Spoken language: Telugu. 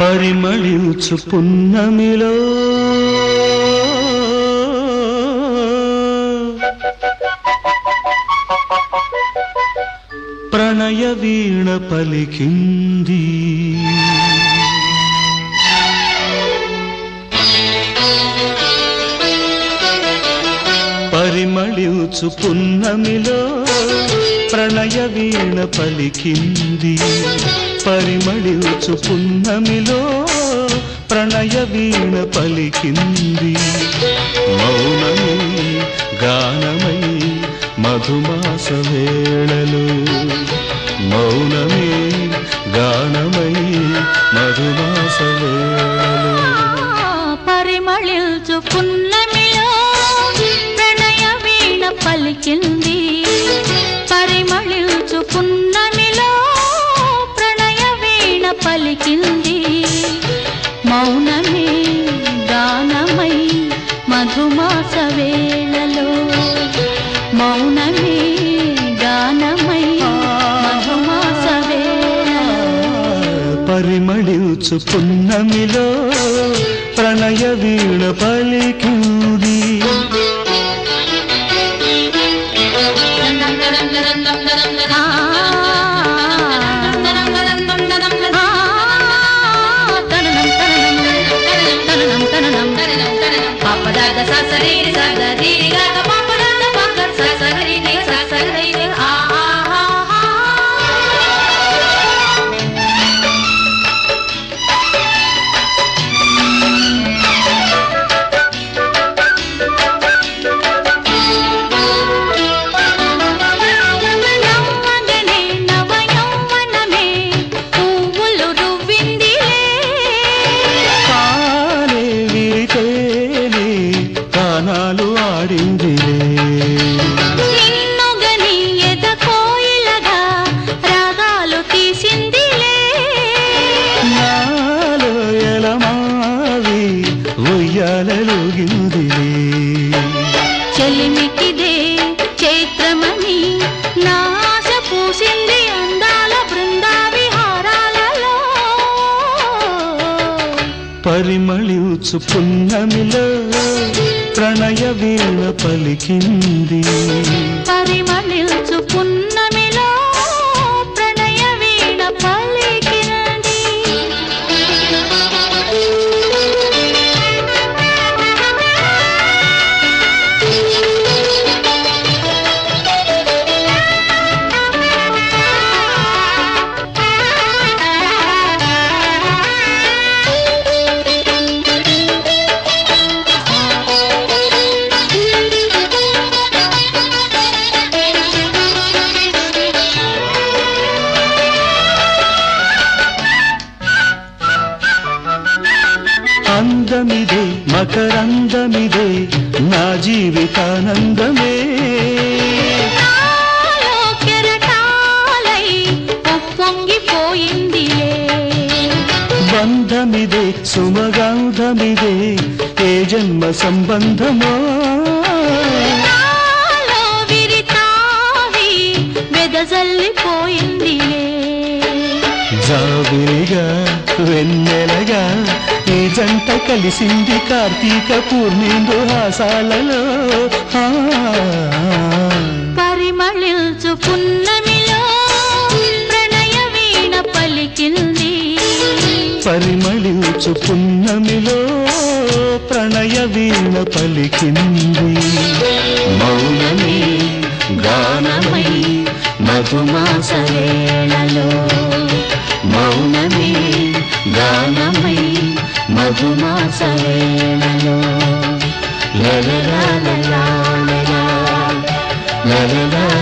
పరిమళించు పున్నమిలో ప్రణయ వీణ పలికింది పరిమళించు పున్నమిలో ప్రణయ వీణ పలికింది పరిమళించు పున్నమిలో ప్రణయ వీణ పలికింది మౌనమే గానమై మధుమాస వేళలు మౌనమే గానమై మధుమాస వేళలు పరిమళించు పున్నమిలో ప్రణయ వీణ పలికింది పరిమళించు పున్నమిలో ప్రణయ వీణ పలికింది మౌనమే గానమై మధుమాస వేళలో మౌనమే గానమై మధుమాస వేళలో పరిమళించు పున్నమిలో ప్రణయ వీణ పలికింది నవ్వగనే నవయౌవనమే పువ్వులు రువ్విందిలే కాలే విరితేనే కానాలు ఆడిందిలే నిన్నుగని ఎద కోయిలగా రాగాలు తీసిందిలే నాలో ఎలమావి ఉయ్యాలలుగిందిలే చెలిమికిదే చైత్రమని నాశ పూసింది అందాల బృందా విహారాలలో పరిమళించు పున్నమిలో ప్రణయ వీణ పలికింది పరిమళించు పున్నమిలో ప్రణయ వీణ పలికినంది అందమిదే మకరందమిదే నా జీవితానందమే నాలో కెరటాలై ఉప్పొంగిపోయిందిలే బంధమిదే సుమగంధమిదే ఏ జన్మ సంబంధమో నాలో విరితావి వెదజల్లిపోయిందిలే జాబిలిగా వెన్నెలగా ఈ జంట కలిసింది కార్తీక పూర్ణిందు హాసాలలో ఆ. పరిమళించు పున్నమిలో ప్రణయ వీణ పలికింది పరిమళించు పున్నమిలో ప్రణయ వీణ పలికింది మౌనమే గానమై మధుమాస వేళలో మౌనమే గానమై మధుమాస వేళలో లలలా లలా లలా లలలా